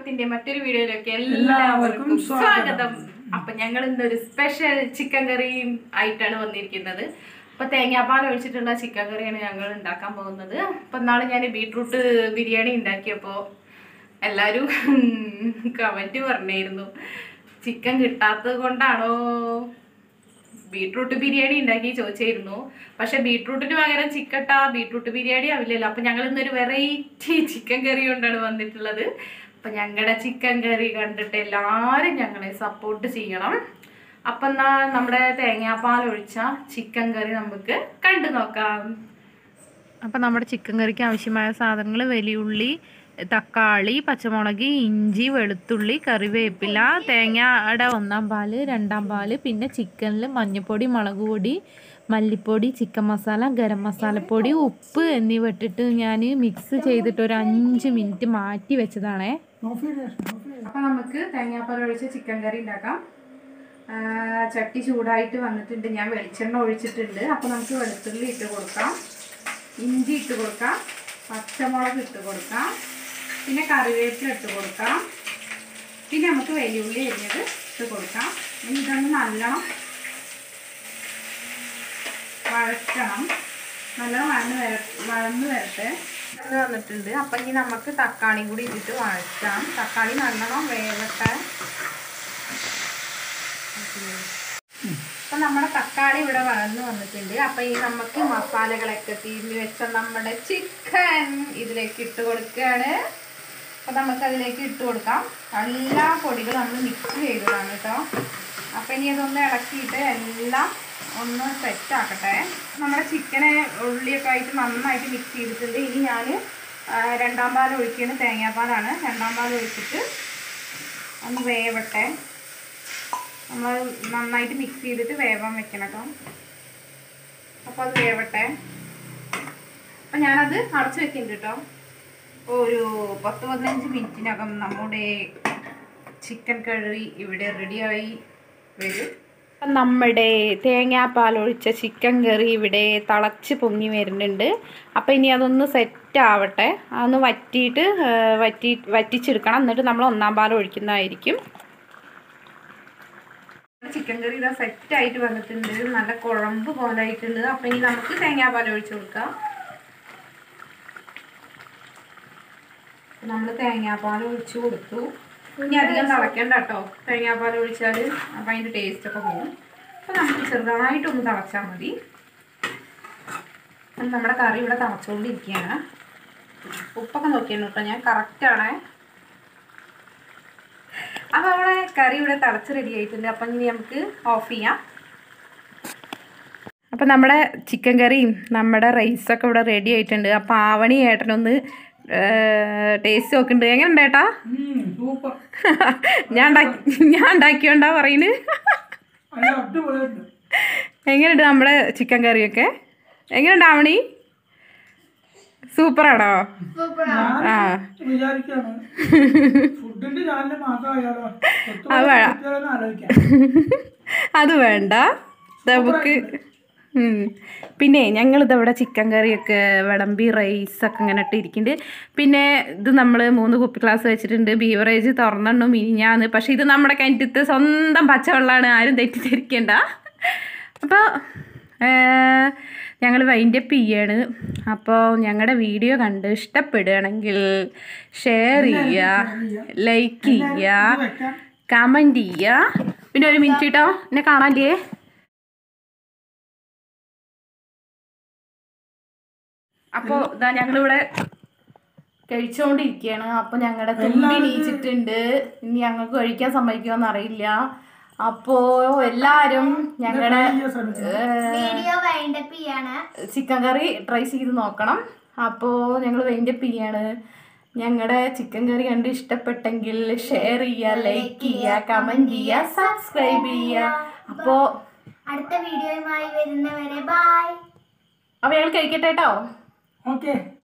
മലയാളത്തിന്റെ മറ്റൊരു വീഡിയോയിലേക്ക് എല്ലാവർക്കും സ്വാഗതം അപ്പൊ ഞങ്ങൾ ഇന്നൊരു സ്പെഷ്യൽ ചിക്കൻ കറിയും ആയിട്ടാണ് വന്നിരിക്കുന്നത് അപ്പൊ തേങ്ങാപ്പാൽ ഒഴിച്ചിട്ടുള്ള ചിക്കൻ കറിയാണ് ഞങ്ങൾ ഉണ്ടാക്കാൻ പോകുന്നത് അപ്പൊ നാളെ ഞാൻ ബീട്രൂട്ട് ബിരിയാണി ഉണ്ടാക്കിയപ്പോ എല്ലാരും കമന്റ് പറഞ്ഞിരുന്നു ചിക്കൻ കിട്ടാത്തത് കൊണ്ടാണോ ബീട്രൂട്ട് ബിരിയാണി ഉണ്ടാക്കി ചോദിച്ചായിരുന്നു പക്ഷെ ബീട്രൂട്ടിന് പകരം ചിക്കട്ട ബീട്രൂട്ട് ബിരിയാണി ആവില്ലല്ലോ അപ്പൊ ഞങ്ങൾ ഇന്നൊരു വെറൈറ്റി ചിക്കൻ കറി കൊണ്ടാണ് വന്നിട്ടുള്ളത് അപ്പൊ ഞങ്ങളുടെ ചിക്കൻ കറി കണ്ടിട്ട് എല്ലാവരും ഞങ്ങളെ സപ്പോർട്ട് ചെയ്യണം അപ്പൊ എന്നാ നമ്മുടെ തേങ്ങാപ്പാൽ ഒഴിച്ച ചിക്കൻ കറി നമുക്ക് കണ്ടു നോക്കാം അപ്പം നമ്മുടെ ചിക്കൻ കറിക്ക് ആവശ്യമായ സാധനങ്ങൾ വലിയുള്ളി തക്കാളി പച്ചമുളക് ഇഞ്ചി വെളുത്തുള്ളി കറിവേപ്പില തേങ്ങയുടെ ഒന്നാം പാല് രണ്ടാം പാല് പിന്നെ ചിക്കനിൽ മഞ്ഞൾപ്പൊടി മുളക് പൊടി മല്ലിപ്പൊടി ചിക്കൻ മസാല ഗരം മസാലപ്പൊടി ഉപ്പ് എന്നിവ ഇട്ടിട്ട് ഞാൻ മിക്സ് ചെയ്തിട്ട് ഒരു അഞ്ച് മിനിറ്റ് മാറ്റി വെച്ചതാണേ അപ്പൊ നമുക്ക് തേങ്ങാപ്പാൽ ഒഴിച്ച ചിക്കൻ കറി ഉണ്ടാക്കാം ആ, ചട്ടി ചൂടായിട്ട് വന്നിട്ടുണ്ട് ഞാൻ വെളിച്ചെണ്ണ ഒഴിച്ചിട്ടുണ്ട് അപ്പൊ നമുക്ക് വെളുത്തുള്ളി ഇട്ട് കൊടുക്കാം ഇഞ്ചി ഇട്ട് കൊടുക്കാം പച്ചമുളക് ഇട്ട് കൊടുക്കാം പിന്നെ കറിവേപ്പില ഇട്ട് കൊടുക്കാം പിന്നെ നമുക്ക് വെല്ലുള്ളി എരിഞ്ഞത് ഇട്ട് കൊടുക്കാം ഇനി ഇതൊന്ന് നല്ലോണം വഴറ്റണം നല്ലോണം വഴന്ന് വര വഴന്ന് വരട്ടെ ഇത് വന്നിട്ടുണ്ട് അപ്പം ഇനി നമുക്ക് തക്കാളി കൂടി ഇട്ടിട്ട് വഴറ്റാം തക്കാളി നല്ലോണം വേവട്ടെ അപ്പം നമ്മുടെ തക്കാളി ഇവിടെ വഴന്ന് വന്നിട്ടുണ്ട് അപ്പം ഈ നമുക്ക് മസാലകളൊക്കെ തിരിഞ്ഞ് വെച്ച നമ്മുടെ ചിക്കൻ ഇതിലേക്ക് ഇട്ട് കൊടുക്കുകയാണ് അപ്പം നമുക്ക് അതിലേക്ക് ഇട്ട് കൊടുക്കാം എല്ലാ പൊടികളും നമ്മൾ മിക്സ് ചെയ്തതാണ് കേട്ടോ അപ്പം ഇനി ഇതൊന്ന് ഇളക്കിയിട്ട് എല്ലാം ഒന്ന് സെറ്റ് ആക്കട്ടെ നമ്മുടെ ചിക്കന് ഉള്ളിയൊക്കെ ആയിട്ട് നന്നായിട്ട് മിക്സ് ചെയ്തിട്ടുണ്ട് ഇനി ഞാൻ രണ്ടാം പാൽ ഒഴിക്കുകയാണ് തേങ്ങാപ്പാലാണ് രണ്ടാം പാൽ ഒഴിച്ചിട്ട് ഒന്ന് വേവട്ടെ നമ്മൾ നന്നായിട്ട് മിക്സ് ചെയ്തിട്ട് വേവാൻ വെക്കണം കേട്ടോ അപ്പോൾ അത് വേവട്ടെ അപ്പം ഞാനത് അടച്ച് വെക്കുന്നുണ്ട് കേട്ടോ ഒരു പത്ത് പതിനഞ്ച് മിനിറ്റിനകം നമ്മുടെ ചിക്കൻ കറി ഇവിടെ റെഡിയായി വരും അപ്പം നമ്മുടെ തേങ്ങാപ്പാൽ ഒഴിച്ച ചിക്കൻ കറി ഇവിടെ തിളച്ച് പൊങ്ങി വരുന്നുണ്ട് അപ്പം ഇനി അതൊന്ന് സെറ്റ് ആവട്ടെ അതൊന്ന് വറ്റിയിട്ട് ആ, വറ്റി വറ്റിച്ചെടുക്കണം എന്നിട്ട് നമ്മൾ ഒന്നാം പാൽ ഒഴിക്കുന്നതായിരിക്കും ചിക്കൻ കറി ഇതാ സെറ്റ് ആയിട്ട് വന്നിട്ടുണ്ട് നല്ല കുഴമ്പ് പോലെ ആയിട്ടുണ്ട് അപ്പം ഇനി നമുക്ക് തേങ്ങാപ്പാൽ ഒഴിച്ചു കൊടുക്കാം നമ്മൾ തേങ്ങാപ്പാൽ ഒഴിച്ചു കൊടുത്തു ഇനി അധികം തിളയ്ക്കണ്ട കേട്ടോ തേങ്ങാപ്പാൽ ഒഴിച്ചാൽ അപ്പം അതിൻ്റെ ടേസ്റ്റ് ഒക്കെ പോകും അപ്പം നമുക്ക് ചെറുതായിട്ടൊന്ന് തിളച്ചാൽ മതി അപ്പം നമ്മുടെ കറി ഇവിടെ തിളച്ചുകൊണ്ടിരിക്കുകയാണ് ഉപ്പൊക്കെ നോക്കിയാണ് കേട്ടോ ഞാൻ കറക്റ്റാണേ അപ്പോൾ അവിടെ കറി ഇവിടെ തിളച്ച് റെഡി ആയിട്ടുണ്ട് അപ്പം ഇനി നമുക്ക് ഓഫ് ചെയ്യാം അപ്പം നമ്മുടെ ചിക്കൻ കറിയും നമ്മുടെ റൈസൊക്കെ ഇവിടെ റെഡി ആയിട്ടുണ്ട് അപ്പം ആവണി ഏട്ടനൊന്ന് ടേസ്റ്റ് നോക്കുന്നുണ്ട് എങ്ങനെ ഉണ്ട് ഏട്ടാ സൂപ്പർ ഞാൻ ഉണ്ടാക്കി ഞാൻ ഉണ്ടാക്കിയോണ്ടാ പറയുന്നത് നല്ല അടിപൊളിയുണ്ട് എങ്ങനെയുണ്ട് നമ്മുടെ ചിക്കൻ കറിയൊക്കെ എങ്ങനെയുണ്ട് ആവണി സൂപ്പറാണോ ആ വിചാരിക്കാണ് ഫുഡിന്റെ ചാനൽ മാത്രമായാലോ അത് വേണം. ആലോചിക്കാം അത് വേണ്ട നമുക്ക് ഉം. പിന്നെ ഞങ്ങളിതവിടെ ചിക്കൻ കറിയൊക്കെ വിളമ്പി റൈസൊക്കെ ഇങ്ങനെ ഇട്ടിരിക്കുന്നുണ്ട് പിന്നെ ഇത് നമ്മൾ മൂന്ന് കുപ്പി ഗ്ലാസ് വെച്ചിട്ടുണ്ട് ബീവറേജ് തുറന്നു മിനിഞ്ഞാന്ന് പക്ഷേ ഇത് നമ്മുടെ കിണറ്റത്ത് സ്വന്തം പച്ചവെള്ളമാണ് ആരും തെറ്റിദ്ധരിക്കേണ്ട അപ്പോൾ ഞങ്ങൾ വൈൻഡപ്പ് ചെയ്യാണ് അപ്പോൾ ഞങ്ങളുടെ വീഡിയോ കണ്ട് ഇഷ്ടപ്പെടുകയാണെങ്കിൽ ഷെയർ ചെയ്യുക ലൈക്ക് ചെയ്യുക വെക്കാം കമൻറ്റ് ചെയ്യുക പിന്നെ ഒരു മിനിറ്റ് കേട്ടോ എന്നെ കാണാല്ലേ അപ്പോൾ ഇതാ ഞങ്ങളിവിടെ കഴിച്ചുകൊണ്ടിരിക്കുകയാണ് അപ്പോൾ ഞങ്ങളുടെ തുമ്പി നീച്ചിട്ടുണ്ട് ഇനി ഞങ്ങൾക്ക് കഴിക്കാൻ സമ്മതിക്കുമെന്ന് അറിയില്ല അപ്പോൾ എല്ലാവരും ഞങ്ങളുടെ വീഡിയോ വൈൻഡപ്പ് ചെയ്യാണ് ചിക്കൻ കറി ട്രൈ ചെയ്ത് നോക്കണം അപ്പോൾ ഞങ്ങൾ വൈൻഡപ്പ് ചെയ്യാണ് ഞങ്ങളുടെ ചിക്കൻ കറി കണ്ട് ഇഷ്ടപ്പെട്ടെങ്കിൽ ഷെയർ ചെയ്യുക ലൈക്ക് ചെയ്യുക കമൻറ്റ് ചെയ്യുക സബ്സ്ക്രൈബ് ചെയ്യുക അപ്പോൾ അടുത്ത വീഡിയോയുമായി വരുന്നവരെ ബൈ അപ്പോൾ ഞങ്ങൾ കഴിക്കട്ടെ കേട്ടോ ഓക്കെ